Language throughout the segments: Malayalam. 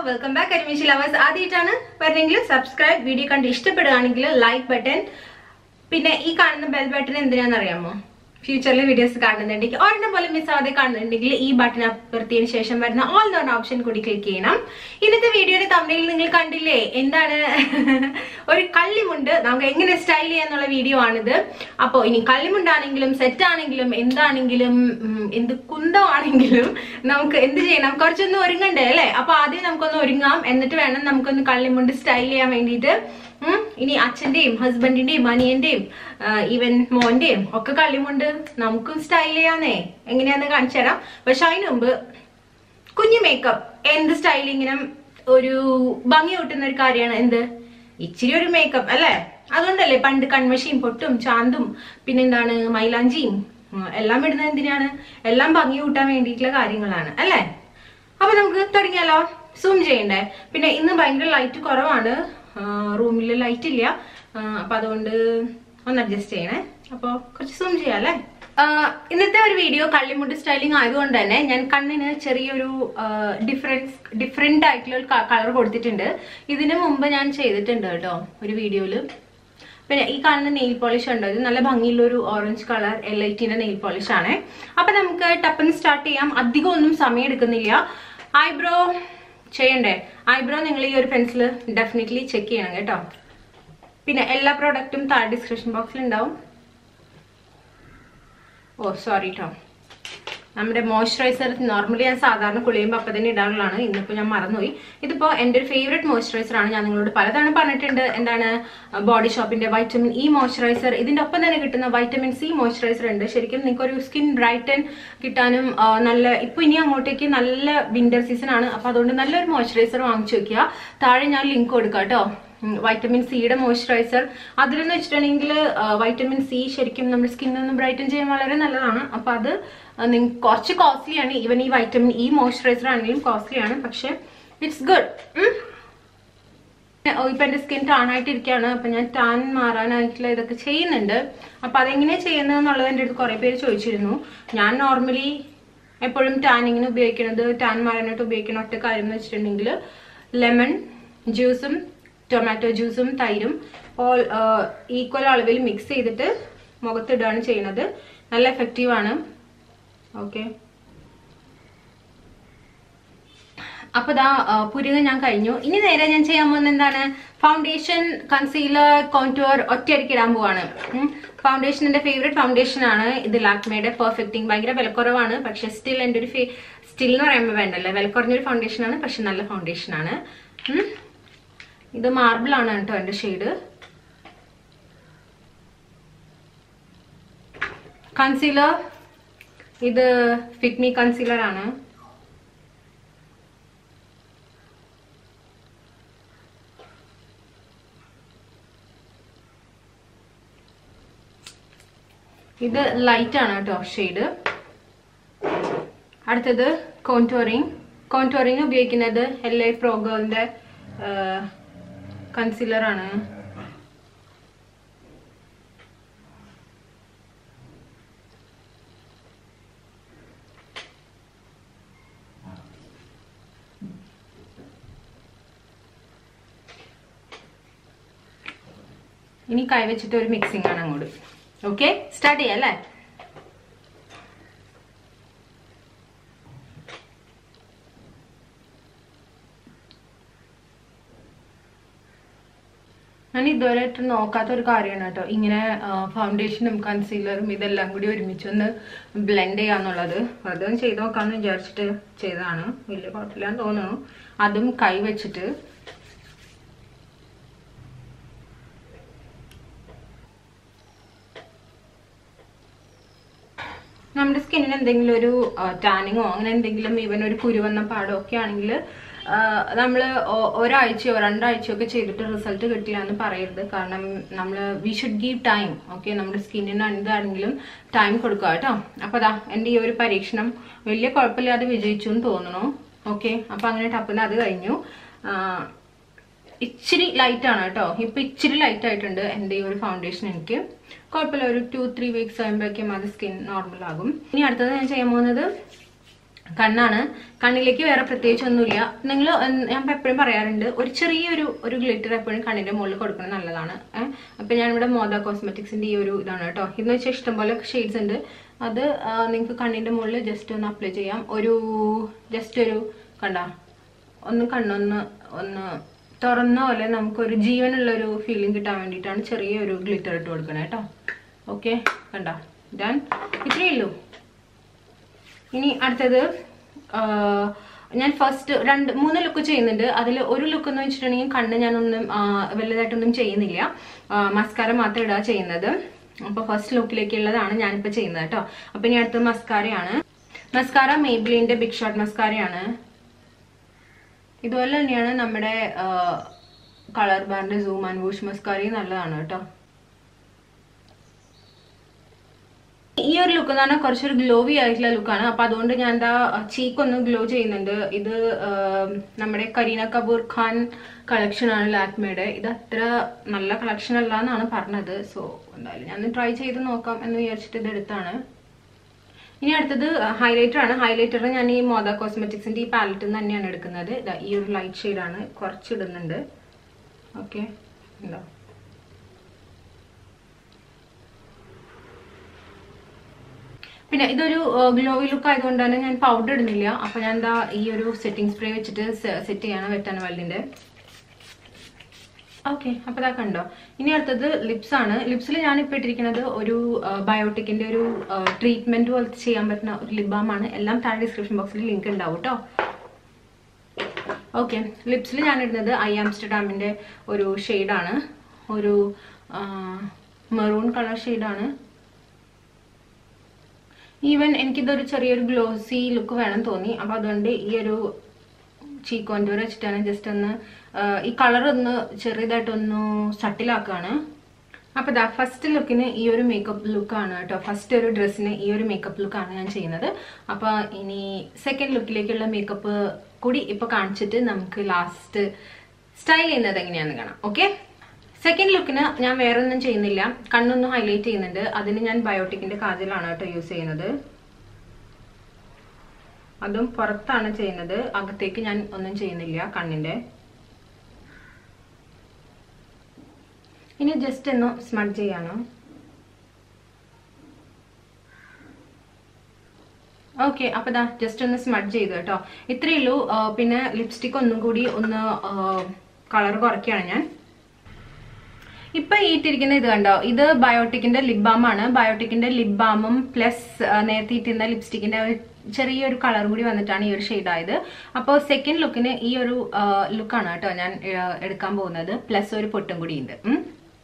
വെൽക്കം ബാക്ക് അനിമേഷൻ ലവേഴ്സ് ആദ്യമായിട്ടാണ് വരുന്നെങ്കിൽ സബ്സ്ക്രൈബ് വീഡിയോ കണ്ട് ഇഷ്ടപ്പെടുകയാണെങ്കിൽ ലൈക്ക് ബട്ടൺ പിന്നെ ഈ കാണുന്ന ബെൽ ബട്ടൺ എന്തിനാണെന്ന് അറിയാമോ ഫ്യൂച്ചറിലെ വീഡിയോസ് കാണുന്നുണ്ടെങ്കിൽ ഒരെണ്ണം പോലെ മിസ് ആവാതെ കാണുന്നുണ്ടെങ്കിൽ ഈ ബട്ടൺ അപ്പുറത്തിന് ശേഷം വരുന്ന ഓൾ എന്ന് പറഞ്ഞ ഓപ്ഷൻ കൂടി ക്ലിക്ക് ചെയ്യണം ഇന്നത്തെ വീഡിയോയുടെ തമിഴിൽ നിങ്ങൾ കണ്ടില്ലേ എന്താണ് ഒരു കള്ളിമുണ്ട് നമുക്ക് എങ്ങനെ സ്റ്റൈൽ ചെയ്യാന്നുള്ള വീഡിയോ ആണിത് അപ്പോൾ ഇനി കള്ളിമുണ്ടാണെങ്കിലും സെറ്റ് ആണെങ്കിലും എന്താണെങ്കിലും ഉം, എന്ത് കുന്തമാണെങ്കിലും നമുക്ക് എന്ത് ചെയ്യണം കുറച്ചൊന്ന് ഒരുങ്ങണ്ടേ അല്ലേ അപ്പൊ ആദ്യം നമുക്കൊന്ന് ഒരുങ്ങാം എന്നിട്ട് വേണം നമുക്കൊന്ന് കള്ളിമുണ്ട് സ്റ്റൈൽ ചെയ്യാൻ വേണ്ടിയിട്ട് ഉം, ഇനി അച്ഛന്റെയും ഹസ്ബൻഡിന്റെയും അനിയന്റെയും ഈവൻ മോന്റെയും ഒക്കെ കളിമുണ്ട് നമുക്കും സ്റ്റൈൽ ചെയ്യാന്നേ എങ്ങനെയാന്ന് കാണിച്ചു തരാം പക്ഷെ അതിന് മുമ്പ് കുഞ്ഞു മേക്കപ്പ് എന്ത് സ്റ്റൈലിങ്ങിനും ഒരു ഭംഗി കൂട്ടുന്ന ഒരു കാര്യമാണ് എന്ത് ഇച്ചിരി ഒരു മേക്കപ്പ് അല്ലേ അതുകൊണ്ടല്ലേ പണ്ട് കൺമഷിയും പൊട്ടും ചാന്തും പിന്നെന്താണ് മൈലാഞ്ചിയും ഉം, എല്ലാം ഇടുന്നത് എന്തിനാണ് എല്ലാം ഭംഗി കൂട്ടാൻ വേണ്ടിയിട്ടുള്ള കാര്യങ്ങളാണ് അല്ലേ അപ്പൊ നമുക്ക് തുടങ്ങിയാലോ സൂം ചെയ്യണ്ടേ പിന്നെ ഇന്ന് ഭയങ്കര ലൈറ്റ് കുറവാണ് റൂമിൽ ലൈറ്റ് ഇല്ല ആ, അപ്പൊ അതുകൊണ്ട് ഒന്ന് അഡ്ജസ്റ്റ് ചെയ്യണേ അപ്പൊ കുറച്ച് സൂം ചെയ്യാം അല്ലേ ആ, ഇന്നത്തെ ഒരു വീഡിയോ കള്ളിമുട്ട് സ്റ്റൈലിംഗ് ആയതുകൊണ്ട് തന്നെ ഞാൻ കണ്ണിന് ചെറിയൊരു ഡിഫറൻസ് ഡിഫറെന്റ് ആയിട്ടുള്ള ഒരു കളർ കൊടുത്തിട്ടുണ്ട് ഇതിനു മുമ്പ് ഞാൻ ചെയ്തിട്ടുണ്ട് കേട്ടോ ഒരു വീഡിയോയില് പിന്നെ ഈ കാണുന്ന നെയിൽ പോളിഷ് ഉണ്ട് ഇത് നല്ല ഭംഗിയുള്ള ഒരു ഓറഞ്ച് കളർ എൽ ഐ ടിന്റെ നെയിൽ പോളിഷ് ആണ് അപ്പൊ നമുക്ക് ടപ്പന്ന് സ്റ്റാർട്ട് ചെയ്യാം അധികം ഒന്നും സമയം എടുക്കുന്നില്ല ഐബ്രോ ചെയ്യണ്ടേ ഐബ്രോ നിങ്ങൾ ഈ ഒരു പെൻസിൽ ഡെഫിനറ്റ്ലി ചെക്ക് ചെയ്യണം കേട്ടോ പിന്നെ എല്ലാ പ്രോഡക്റ്റും താഴെ ഡിസ്ക്രിപ്ഷൻ ബോക്സിൽ ഉണ്ടാവും ഓ സോറി കേട്ടോ നമ്മുടെ മോയ്സ്ചറൈസർ നോർമലി ഞാൻ സാധാരണ കുളിയുമ്പോൾ അപ്പം തന്നെ ഇടാനുള്ളതാണ് ഇന്നിപ്പോൾ ഞാൻ മറന്നുപോയി ഇതിപ്പോൾ എൻ്റെ ഒരു ഫേവറേറ്റ് മോയ്സ്ചറൈസർ ആണ് ഞാൻ നിങ്ങളോട് പലതവണ പറഞ്ഞിട്ടുണ്ട് എന്താണ് ബോഡി ഷോപ്പിന്റെ വൈറ്റമിൻ ഇ മോയ്സ്ചറൈസർ ഇതിന്റെ ഒപ്പം തന്നെ കിട്ടുന്ന വൈറ്റമിൻ സി മോയ്സ്ചറൈസർ ഉണ്ട് ശരിക്കും നിങ്ങൾക്ക് ഒരു സ്കിൻ ബ്രൈറ്റൻ കിട്ടാനും ആ, നല്ല ഇപ്പൊ ഇനി അങ്ങോട്ടേക്ക് നല്ല വിന്റർ സീസൺ ആണ് അപ്പൊ അതുകൊണ്ട് നല്ലൊരു മോയ്സ്ചറൈസർ വാങ്ങിച്ചു വെക്കുക താഴെ ഞാൻ ലിങ്ക് കൊടുക്കാം കേട്ടോ വൈറ്റമിൻ സിയുടെ മോയ്സ്ചറൈസർ അതിലെന്ന് വെച്ചിട്ടുണ്ടെങ്കിൽ വൈറ്റമിൻ സി ശരിക്കും നമ്മുടെ സ്കിന്നൊന്ന് ബ്രൈറ്റൻ ചെയ്യാൻ വളരെ നല്ലതാണ് അപ്പൊ അത് നിങ്ങൾക്ക് കുറച്ച് കോസ്റ്റ്ലി ആണ് ഈവൻ ഈ വൈറ്റമിൻ ഇ മോയ്സ്ചറൈസർ ആണെങ്കിലും കോസ്റ്റ്ലി ആണ് പക്ഷെ ഇറ്റ്സ് ഗുഡ് ഇപ്പൊ എന്റെ സ്കിൻ ടാൻ ആയിട്ടിരിക്കുകയാണ് അപ്പൊ ഞാൻ ടാൻ മാറാനായിട്ടുള്ള ഇതൊക്കെ ചെയ്യുന്നുണ്ട് അപ്പൊ അതെങ്ങനെ ചെയ്യുന്നത് എന്നുള്ളത് എൻ്റെ അടുത്ത് കുറെ പേര് ചോദിച്ചിരുന്നു ഞാൻ നോർമലി എപ്പോഴും ടാനിങ്ങിന് ഉപയോഗിക്കുന്നത് ടാൻ മാറാനായിട്ട് ഉപയോഗിക്കുന്ന ഒറ്റ കാര്യം എന്ന് വെച്ചിട്ടുണ്ടെങ്കിൽ ലെമൺ ജ്യൂസും ടൊമാറ്റോ ജ്യൂസും തൈരും ഓൾ ഈക്വൽ അളവിൽ മിക്സ് ചെയ്തിട്ട് മുഖത്തിടുകയാണ് ചെയ്യുന്നത് നല്ല എഫക്റ്റീവ് ആണ് ഓക്കെ അപ്പൊ ദാ ആ, പുരുക ഞാൻ കഴിഞ്ഞു ഇനി നേരെ ഞാൻ ചെയ്യാൻ പോകുന്നത് എന്താണ് ഫൗണ്ടേഷൻ കൺസീലർ കോൺടൂർ ഒറ്റയടിക്ക് ഇടാൻ പോവാണ് ഫൗണ്ടേഷൻ എന്റെ ഫേവറേറ്റ് ഫൗണ്ടേഷൻ ആണ് ഇത് ലാക്മേയുടെ പെർഫെക്റ്റിംഗ് ഭയങ്കര വിലക്കുറവാണ് പക്ഷെ സ്റ്റിൽ എൻ്റെ ഒരു സ്റ്റിൽ എന്ന് പറയുമ്പോൾ വേണ്ടല്ലേ വില കുറഞ്ഞൊരു ഫൗണ്ടേഷൻ ആണ് പക്ഷെ നല്ല ഫൗണ്ടേഷൻ ആണ് ഉം. ഇത് മാർബിൾ ആണ് കേട്ടോ എന്റെ ഷെയ്ഡ് കൺസീലർ ഇത് ഫിറ്റ്മി കൺസീലർ ആണ് ഇത് ലൈറ്റ് ആണ് കേട്ടോ ഷെയ്ഡ് അടുത്തത് കോൺടോറിങ് കോൺടോറിങ് ഉപയോഗിക്കുന്നത് എൽ ഐ പ്രോഗോളിന്റെ കൺസീലർ ആണ് ഇനി കൈവച്ചിട്ട് ഒരു മിക്സിംഗ് ആണ് അങ്ങോട്ട് ഓക്കെ സ്റ്റാർട്ട് ചെയ്യാം അല്ലേ ഞാൻ ഇതുവരെ ആയിട്ട് നോക്കാത്ത ഒരു കാര്യമാണ് കേട്ടോ ഇങ്ങനെ ഫൗണ്ടേഷനും കൺസീലറും ഇതെല്ലാം കൂടി ഒരുമിച്ച് ഒന്ന് ബ്ലെൻഡ് ചെയ്യാന്നുള്ളത് അതും ചെയ്ത് നോക്കാന്ന് വിചാരിച്ചിട്ട് ചെയ്തതാണ് വലിയ കുഴപ്പമില്ലാന്ന് തോന്നുന്നു അതും കൈ വെച്ചിട്ട് നമ്മുടെ സ്കിന്നിന് എന്തെങ്കിലും ഒരു ടാനിങ്ങോ അങ്ങനെ എന്തെങ്കിലും ഈവൻ ഒരു കുരുവന്ന പാടോ ഒക്കെ ആണെങ്കിൽ നമ്മൾ ഒരാഴ്ചയോ രണ്ടാഴ്ചയോ ഒക്കെ ചെയ്തിട്ട് റിസൾട്ട് കിട്ടില്ല എന്ന് പറയരുത് കാരണം നമ്മൾ we should give time okay നമ്മുടെ സ്കിന്നിന് എന്താണെങ്കിലും ടൈം കൊടുക്കുക കേട്ടോ അപ്പൊ അതാ എൻ്റെ ഈ ഒരു പരീക്ഷണം വലിയ കുഴപ്പമില്ലാതെ വിജയിച്ചു എന്ന് തോന്നുന്നു ഓക്കെ അപ്പൊ അങ്ങനെ ടപ്പിന് അത് കഴിഞ്ഞു ആ, ഇച്ചിരി ലൈറ്റ് ആണ് കേട്ടോ ഇപ്പൊ ഇച്ചിരി ലൈറ്റ് ആയിട്ടുണ്ട് എന്റെ ഈ ഒരു ഫൗണ്ടേഷൻ എനിക്ക് കുഴപ്പമില്ല ഒരു ടു ത്രീ വീക്സ് ആകുമ്പോഴേക്കും അത് സ്കിൻ നോർമൽ ആകും ഇനി അടുത്തത് ഞാൻ ചെയ്യാൻ പോകുന്നത് കണ്ണാണ് കണ്ണിലേക്ക് വേറെ പ്രത്യേകിച്ച് ഒന്നുമില്ല നിങ്ങൾ ഞാൻ എപ്പോഴും പറയാറുണ്ട് ഒരു ചെറിയൊരു ഒരു ഗ്ലിറ്റർ എപ്പോഴും കണ്ണിന്റെ മുകളിൽ കൊടുക്കുന്നത് നല്ലതാണ് ഏഹ് അപ്പൊ ഞാനിവിടെ മോദ കോസ്മെറ്റിക്സിന്റെ ഈ ഒരു ഇതാണ് കേട്ടോ ഇതെന്ന് വെച്ചാൽ ഇഷ്ടംപോലെ ഷെയ്ഡ്സ് ഉണ്ട് അത് നിങ്ങൾക്ക് കണ്ണിന്റെ മുകളിൽ ജസ്റ്റ് ഒന്ന് അപ്ലൈ ചെയ്യാം ഒരു ജസ്റ്റ് ഒരു കണ്ട ഒന്ന് കണ്ണൊന്ന് ഒന്ന് തുറന്ന പോലെ നമുക്കൊരു ജീവനുള്ള ഒരു ഫീലിംഗ് കിട്ടാൻ വേണ്ടിയിട്ടാണ് ചെറിയൊരു ഗ്ലിറ്റർ ഇട്ട് കൊടുക്കണേ കേട്ടോ ഓക്കെ കണ്ട ഡൺ ഇത്രയേ ഉള്ളൂ ഇനി അടുത്തത് ആ, ഞാൻ ഫസ്റ്റ് രണ്ട് മൂന്ന് ലുക്ക് ചെയ്യുന്നുണ്ട് അതിൽ ഒരു ലുക്ക് എന്ന് വെച്ചിട്ടുണ്ടെങ്കിൽ കണ്ണ് ഞാനൊന്നും ആ, വലുതായിട്ടൊന്നും ചെയ്യുന്നില്ല മസ്കാര മാത്രം ഇടുക ചെയ്യുന്നത് അപ്പൊ ഫസ്റ്റ് ലുക്കിലേക്കുള്ളതാണ് ഞാനിപ്പോ ചെയ്യുന്നത് കേട്ടോ അപ്പൊ ഇനി അടുത്തത് മസ്കാരയാണ് മസ്കാര മേബിലിന്റെ ബിഗ് ഷോട്ട് മസ്കാരയാണ് ഇതുപോലെ തന്നെയാണ് നമ്മുടെ കളർ ബാറിന്റെ സൂം ആൻഡ് വൂഷ് മസ്കാരയും നല്ലതാണ് കേട്ടോ ഈ ഒരു ലുക്ക് എന്ന് പറഞ്ഞാൽ കുറച്ചൊരു ഗ്ലോവി ആയിട്ടുള്ള ലുക്കാണ് അപ്പൊ അതുകൊണ്ട് ഞാൻ എന്താ ചീക്ക് ഒന്ന് ഗ്ലോ ചെയ്യുന്നുണ്ട് ഇത് ആം, നമ്മുടെ കരീന കപൂർ ഖാൻ കളക്ഷൻ ആണ് ലാക്മയുടെ ഇത് അത്ര നല്ല കളക്ഷൻ അല്ല എന്നാണ് പറഞ്ഞത് സോ എന്തായാലും ഞാൻ ട്രൈ ചെയ്ത് നോക്കാം എന്ന് വിചാരിച്ചിട്ട് ഇത് എടുത്താണ് ഇനി അടുത്തത് ഹൈലൈറ്റർ ആണ് ഹൈലൈറ്റർ ഞാൻ ഈ മോദ കോസ്മെറ്റിക്സിന്റെ ഈ പാലറ്റിൽ നിന്ന് തന്നെയാണ് എടുക്കുന്നത് ദാ ഈ ഒരു ലൈറ്റ് ഷെയ്ഡാണ് കുറച്ച് ഇടുന്നുണ്ട് ഓക്കെ ഉണ്ടോ പിന്നെ ഇതൊരു ഗ്ലോവി ലുക്ക് ആയതുകൊണ്ട് തന്നെ ഞാൻ പൗഡർ ഇടുന്നില്ല അപ്പൊ ഞാൻ എന്താ ഈ ഒരു സെറ്റിംഗ് സ്പ്രേ വെച്ചിട്ട് സെറ്റ് ചെയ്യാണ് വെട്ടാൻ വെള്ളിന്റെ ഓക്കെ അപ്പൊ ഇതാ കണ്ടോ ഇനി അടുത്തത് ലിപ്സ് ആണ് ലിപ്സിൽ ഞാൻ ഇപ്പൊ ഇട്ടിരിക്കുന്നത് ഒരു ബയോട്ടിക്കിന്റെ ഒരു ട്രീറ്റ്മെന്റ് പോലത്തെ ചെയ്യാൻ പറ്റുന്ന ഒരു ലിപ് ബാം ആണ് എല്ലാം താഴെ ഡിസ്ക്രിപ്ഷൻ ബോക്സിൽ ലിങ്ക് ഉണ്ടാവും കേട്ടോ ഓക്കെ ലിപ്സിൽ ഞാൻ ഇടുന്നത് ഐ ആംസ്റ്റർഡാമിന്റെ ഒരു ഷെയ്ഡാണ് ഒരു മെറൂൺ കളർ ഷെയ്ഡാണ് ഈവൻ എനിക്കിതൊരു ചെറിയൊരു ഗ്ലോസി ലുക്ക് വേണം തോന്നി അപ്പൊ അതുകൊണ്ട് ഈ ഒരു ചീക്ക് കോണ്ടൂർ വെച്ചിട്ടാണ് ജസ്റ്റ് ഒന്ന് ആ, ഈ കളർ ഒന്ന് ചെറിയതായിട്ടൊന്ന് സട്ടിലാക്കാണ് അപ്പൊ ദാ ഫസ്റ്റ് ലുക്കിന് ഈ ഒരു മേക്കപ്പ് ലുക്കാണ് കേട്ടോ ഫസ്റ്റ് ഒരു ഡ്രസ്സിന് ഈ ഒരു മേക്കപ്പ് ലുക്കാണ് ഞാൻ ചെയ്യുന്നത് അപ്പൊ ഇനി സെക്കൻഡ് ലുക്കിലേക്കുള്ള മേക്കപ്പ് കൂടി ഇപ്പൊ കാണിച്ചിട്ട് നമുക്ക് ലാസ്റ്റ് സ്റ്റൈൽ ചെയ്യുന്നത് എങ്ങനെയാന്ന് കാണാം ഓക്കെ സെക്കൻഡ് ലുക്കിന് ഞാൻ വേറെ ഒന്നും ചെയ്യുന്നില്ല കണ്ണൊന്ന് ഹൈലൈറ്റ് ചെയ്യുന്നുണ്ട് അതിന് ഞാൻ ബയോട്ടിക്കിന്റെ കാജലാണ് കേട്ടോ യൂസ് ചെയ്യുന്നത് അതും പുറത്താണ് ചെയ്യുന്നത് അകത്തേക്ക് ഞാൻ ഒന്നും ചെയ്യുന്നില്ല കണ്ണിന്റെ ഇനി ജസ്റ്റ് ഒന്ന് സ്മഡ് ചെയ്യാണ് ഓക്കെ അപ്പൊ ദാ ജസ്റ്റ് ഒന്ന് സ്മഡ് ചെയ്തു കേട്ടോ ഇത്രയേ ഉള്ളൂ ആ, പിന്നെ ലിപ്സ്റ്റിക് ഒന്നും കൂടി ഒന്ന് കളർ കുറയ്ക്കുകയാണ് ഞാൻ ഇപ്പൊ ഈ ഇട്ടിരിക്കുന്ന ഇത് കണ്ടോ ഇത് ബയോട്ടിക്കിന്റെ ലിപ് ബാം ആണ് ബയോട്ടിക്കിന്റെ ലിപ് ബാമും പ്ലസ് നേരത്തെ ഇട്ടിരുന്ന ലിപ്സ്റ്റിക്കിന്റെ ഒരു ചെറിയൊരു കളർ കൂടി വന്നിട്ടാണ് ഈ ഒരു ഷെയ്ഡ് ആയത് അപ്പോൾ സെക്കൻഡ് ലുക്കിന് ഈ ഒരു ലുക്കാണ് കേട്ടോ ഞാൻ ആ, എടുക്കാൻ പോകുന്നത് പ്ലസ് ഒരു പൊട്ടും കൂടി ഉണ്ട് ഉം.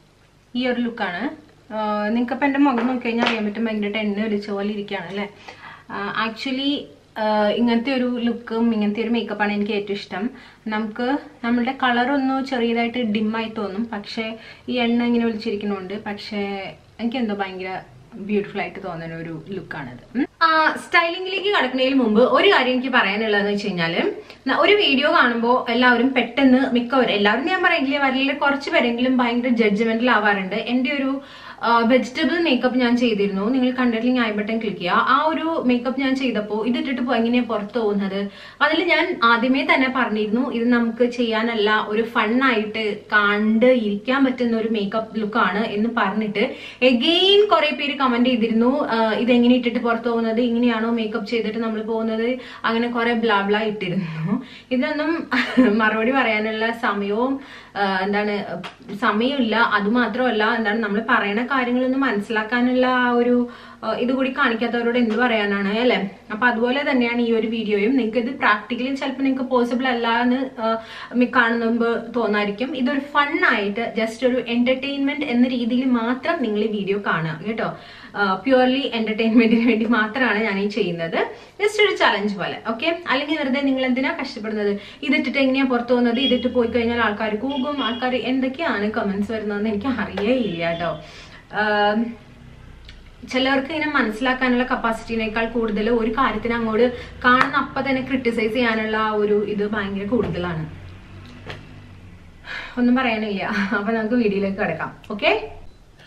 ഈ ഒരു ലുക്കാണ് നിങ്ങൾക്ക് ഇപ്പം എൻ്റെ മുഖം നോക്കി കഴിഞ്ഞാൽ അറിയാൻ പറ്റും ഭയങ്കരമായിട്ട് എണ്ണ ഒലിച്ച പോലെ ഇരിക്കുകയാണ് അല്ലേ ആക്ച്വലി ഇങ്ങനത്തെ ഒരു ലുക്കും ഇങ്ങനത്തെ ഒരു മേക്കപ്പാണ് എനിക്ക് ഏറ്റവും ഇഷ്ടം നമുക്ക് നമ്മളുടെ കളർ ഒന്ന് ചെറിയതായിട്ട് ഡിമ്മായി തോന്നും പക്ഷേ ഈ എണ്ണ ഇങ്ങനെ ഒലിച്ചിരിക്കുന്നുണ്ട് പക്ഷേ എനിക്ക് എന്തോ ഭയങ്കര ബ്യൂട്ടിഫുൾ ആയിട്ട് തോന്നുന്ന ഒരു ലുക്കാണിത് സ്റ്റൈലിംഗിലേക്ക് കടക്കുന്നതിന് മുമ്പ് ഒരു കാര്യം എനിക്ക് പറയാനുള്ളതെന്ന് വെച്ച് കഴിഞ്ഞാല് ന- ഒരു വീഡിയോ കാണുമ്പോൾ എല്ലാവരും പെട്ടെന്ന് മിക്കവരും എല്ലാവരും ഞാൻ പറയില്ല വരലിൽ കുറച്ച് പേരെങ്കിലും ഭയങ്കര ജഡ്ജ്മെന്റിൽ ആവാറുണ്ട് എന്റെ ഒരു വെജിറ്റബിൾ മേക്കപ്പ് ഞാൻ ചെയ്തിരുന്നു നിങ്ങൾ കണ്ടിട്ടില്ലെങ്കിൽ ഐ ബട്ടൺ ക്ലിക്ക് ചെയ്യുക ആ ഒരു മേക്കപ്പ് ഞാൻ ചെയ്തപ്പോൾ ഇത് ഇട്ടിട്ട് പോ- എങ്ങനെയാ പുറത്ത് പോകുന്നത് അതിൽ ഞാൻ ആദ്യമേ തന്നെ പറഞ്ഞിരുന്നു ഇത് നമുക്ക് ചെയ്യാനല്ല ഒരു ഫണ്ണായിട്ട് കണ്ട് ഇരിക്കാൻ പറ്റുന്ന ഒരു മേക്കപ്പ് ലുക്കാണ് എന്ന് പറഞ്ഞിട്ട് എഗെയിൻ കുറെ പേര് കമന്റ് ചെയ്തിരുന്നു ആഹ് ഇതെങ്ങനെ ഇട്ടിട്ട് പുറത്ത് പോകുന്നത് ഇങ്ങനെയാണോ മേക്കപ്പ് ചെയ്തിട്ട് നമ്മൾ പോകുന്നത് അങ്ങനെ കുറെ ബ്ലാ ബ്ലാ ഇട്ടിരുന്നു ഇതൊന്നും മറുപടി പറയാനുള്ള സമയവും ആഹ് എന്താണ് സമയമില്ല അതുമാത്രമല്ല എന്താണ് നമ്മൾ പറയണ കാര്യങ്ങളൊന്നും മനസ്സിലാക്കാനുള്ള ആ ഒരു ആഹ് ഇത് കൂടി കാണിക്കാത്തവരോട് എന്ത് പറയാനാണ് അല്ലെ അപ്പൊ അതുപോലെ തന്നെയാണ് ഈ ഒരു വീഡിയോയും നിങ്ങൾക്ക് ഇത് പ്രാക്ടിക്കലി ചിലപ്പോൾ നിങ്ങൾക്ക് പോസിബിൾ അല്ല എന്ന് ആഹ് കാണുന്ന മുമ്പ് തോന്നായിരിക്കും ഇതൊരു ഫൺ ആയിട്ട് ജസ്റ്റ് ഒരു എന്റർടൈൻമെന്റ് എന്ന രീതിയിൽ മാത്രം നിങ്ങൾ ഈ വീഡിയോ കാണുക കേട്ടോ പ്യുവർലി എന്റർടൈൻമെന്റിന് വേണ്ടി മാത്രമാണ് ഞാൻ ഈ ചെയ്യുന്നത് ജസ്റ്റ് ഒരു ചലഞ്ച് പോലെ ഓക്കെ അല്ലെങ്കിൽ വെറുതെ നിങ്ങൾ എന്തിനാ കഷ്ടപ്പെടുന്നത് ഇതിട്ടിട്ട് എങ്ങനെയാ പുറത്തു പോകുന്നത് ഇതിട്ട് പോയി കഴിഞ്ഞാൽ ആൾക്കാർ കൂകും ആൾക്കാർ എന്തൊക്കെയാണ് കമന്റ്സ് വരുന്നതെന്ന് എനിക്ക് അറിയേ ഇല്ല കേട്ടോ ആം, ചിലവർക്ക് ഇങ്ങനെ മനസ്സിലാക്കാനുള്ള കപ്പാസിറ്റിനേക്കാൾ കൂടുതൽ ഒരു കാര്യത്തിന് അങ്ങോട്ട് കാണുന്ന അപ്പൊ തന്നെ ക്രിട്ടിസൈസ് ചെയ്യാനുള്ള ആ ഒരു ഇത് ഭയങ്കര കൂടുതലാണ് ഒന്നും പറയാനില്ല അപ്പൊ നമുക്ക് വീഡിയോയിലേക്ക് കിടക്കാം ഓക്കെ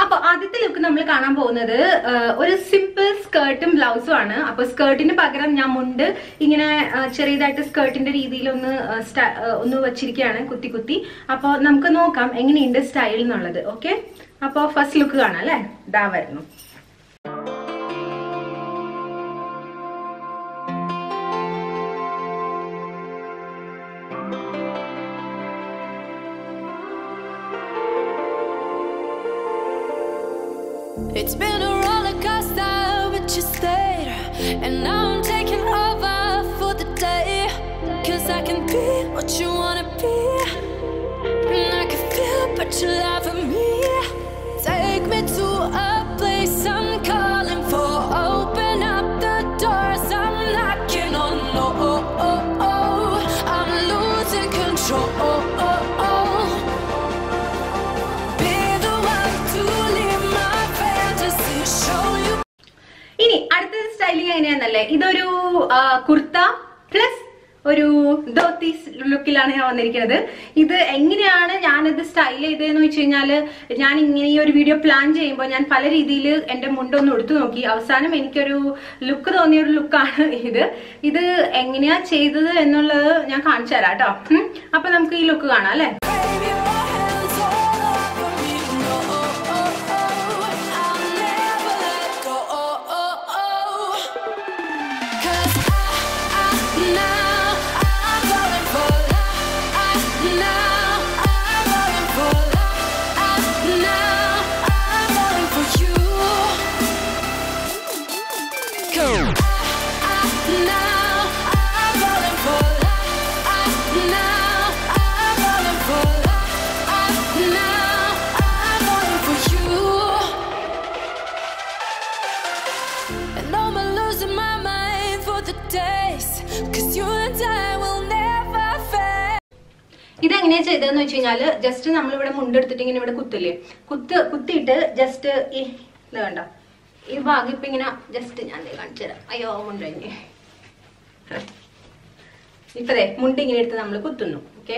അപ്പൊ ആദ്യത്തെ ലുക്ക് നമ്മൾ കാണാൻ പോകുന്നത് ആ, ഒരു സിമ്പിൾ സ്കേർട്ടും ബ്ലൗസും ആണ് അപ്പൊ സ്കേർട്ടിന് പകരം ഞാൻ മുണ്ട് ഇങ്ങനെ ആ, ചെറിയതായിട്ട് സ്കേർട്ടിന്റെ രീതിയിൽ ഒന്ന് ആ, സ്റ്റ- ആ, ഒന്ന് വെച്ചിരിക്കുകയാണ് കുത്തി കുത്തി അപ്പൊ നമുക്ക് നോക്കാം എങ്ങനെയുണ്ട് സ്റ്റൈൽ എന്നുള്ളത് ഓക്കെ അപ്പൊ ഫസ്റ്റ് ലുക്ക് കാണാം അല്ലെ ഇതാ വരുന്നു It's been a roller coaster, but you stayed. And now I'm taking over for the day. Cause I can be what you wanna be. And I can feel, but you love me. Take me to a place I'm calling for. Open up the doors, I'm knocking on. Oh, oh, oh, oh. I'm losing control. Be the one to live my fantasy. Show you. ഇനി അടുത്ത സ്റ്റൈലിംഗ് എങ്ങനെയാന്നല്ലേ ഇതൊരു ആ, കുർത്ത പ്ലസ് ഒരു ധോത്തി ലുക്കിലാണ് ഞാൻ വന്നിരിക്കുന്നത് ഇത് എങ്ങനെയാണ് ഞാനിത് സ്റ്റൈൽ ചെയ്തതെന്ന് വെച്ച് കഴിഞ്ഞാല് ഞാൻ ഇങ്ങനെ ഈ ഒരു വീഡിയോ പ്ലാൻ ചെയ്യുമ്പോൾ ഞാൻ പല രീതിയിൽ എന്റെ മുണ്ടൊന്ന് എടുത്തു നോക്കി അവസാനം എനിക്കൊരു ലുക്ക് തോന്നിയ ഒരു ലുക്കാണ് ഇത് ഇത് എങ്ങനെയാ ചെയ്തത് എന്നുള്ളത് ഞാൻ കാണിച്ചു തരാം കേട്ടോ ഉം. അപ്പൊ നമുക്ക് ഈ ലുക്ക് കാണാം അല്ലേ Baby, your hands all over me. No, I'll never let go. 'Cause I, I, now I'm falling for love. I, now I'm falling for love. I, now I'm falling for you. Come. I, I, now I'm falling for love. I, now I'm falling for love. I, now I'm falling for you. And I'm losing my mind for the days. Cause you and I will never fail. ഇതെങ്ങനെയാ ചെയ്തതെന്ന് വെച്ച് കഴിഞ്ഞാല് ജസ്റ്റ് നമ്മളിവിടെ മുണ്ടെടുത്തിട്ട് ഇങ്ങനെ ഇവിടെ കുത്തില്ലേ കുത്ത് കുത്തിയിട്ട് ജസ്റ്റ് ഈ ഇത് കണ്ടോ ഈ ഭാഗം ഇപ്പൊ ഇങ്ങനെ ജസ്റ്റ് ഞാൻ ദേ കാണിച്ചു തരാം അയ്യോ മുണ്ട് കഴിഞ്ഞ് ഇപ്പതേ മുണ്ട് ഇങ്ങനെ എടുത്ത് നമ്മൾ കുത്തുന്നു ഓക്കെ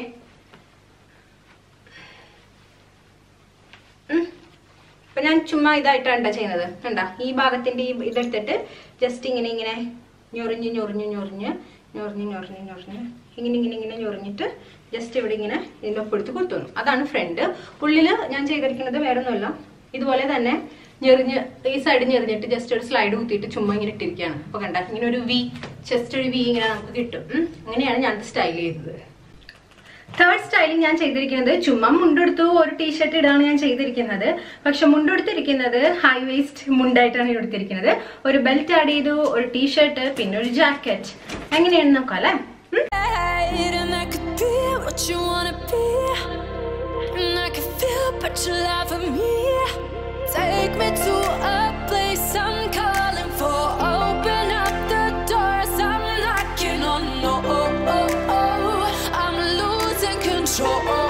ഇപ്പൊ ഞാൻ ചുമ്മാ ഇതായിട്ടാണ് ചെയ്യുന്നത് കണ്ടാ ഈ ഭാഗത്തിന്റെ ഈ ഇതെടുത്തിട്ട് ജസ്റ്റ് ഇങ്ങനെ ഇങ്ങനെ ഞൊറിഞ്ഞ് ഞൊറിഞ്ഞ് ഞൊറിഞ്ഞ് ഞൊറിഞ്ഞ് ഞൊറിഞ്ഞ് ഞൊറിഞ്ഞ് ഇങ്ങനെ ഇങ്ങനെ ഇങ്ങനെ ഞൊറിഞ്ഞിട്ട് ജസ്റ്റ് ഇവിടെ ഇങ്ങനെ ഇതിൻ്റെ ഒപ്പെടുത്ത് കുത്തുന്നു അതാണ് ഫ്രണ്ട് ഉള്ളില് ഞാൻ ചെയ്തിരിക്കുന്നത് വേറെ ഒന്നുമില്ല ഇതുപോലെ തന്നെ ഞെറിഞ്ഞ് ഈ സൈഡ് ഞെറിഞ്ഞിട്ട് ജസ്റ്റ് ഒരു സ്ലൈഡ് കുത്തിയിട്ട് ചുമ്മാ ഇങ്ങനെ ഇട്ടിരിക്കുകയാണ് അപ്പൊ കണ്ട ഇങ്ങനെ ഒരു വി ജസ്റ്റ് ഒരു വി ഇങ്ങനെ നമുക്ക് കിട്ടും ഉം. അങ്ങനെയാണ് ഞാൻ സ്റ്റൈൽ ചെയ്തത് തേർഡ് സ്റ്റൈലിംഗ് ഞാൻ ചെയ്തിരിക്കുന്നത് ചുമ്മാ മുണ്ടെടുത്തു ഒരു ടീഷർട്ട് ഇടാണ് ഞാൻ ചെയ്തിരിക്കുന്നത് പക്ഷെ മുണ്ടെടുത്തിരിക്കുന്നത് ഹൈ വേസ്റ്റ് മുണ്ടായിട്ടാണ് എടുത്തിരിക്കുന്നത് ഒരു ബെൽറ്റ് ആഡ് ചെയ്തു ഒരു ടീഷർട്ട് പിന്നെ ഒരു ജാക്കറ്റ് എങ്ങനെയാണെന്ന് നോക്കാം അല്ലേ ഉം? And I could be what you wanna be. And I can feel, but you love me. Take me to a place I'm calling for. Open up the doors, I'm knocking on. No, oh, oh, oh. I'm losing control.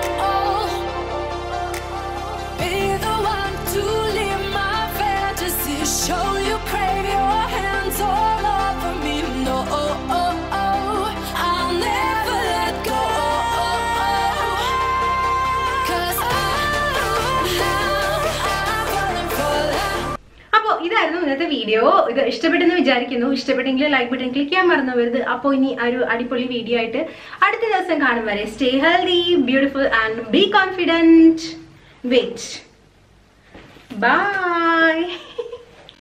Be the one to live my fantasy. Show you crave your hands all over me. No, oh, oh, oh. I'll never let go. Cause I, now I'm falling for love. അപ്പോ ഇതായിരുന്നു ഇന്നത്തെ വീഡിയോ ഇത് ഇഷ്ടപ്പെട്ടെന്ന് വിചാരിക്കുന്നു ഇഷ്ടപ്പെട്ടെങ്കിൽ ലൈക്ക് ബട്ടൺ ക്ലിക്ക് ചെയ്യാൻ മറന്നു വരുത് അപ്പോൾ ഇനി ഒരു അടിപൊളി വീഡിയോ ആയിട്ട് അടുത്ത ദിവസം കാണും വരെ stay healthy beautiful and be confident wait by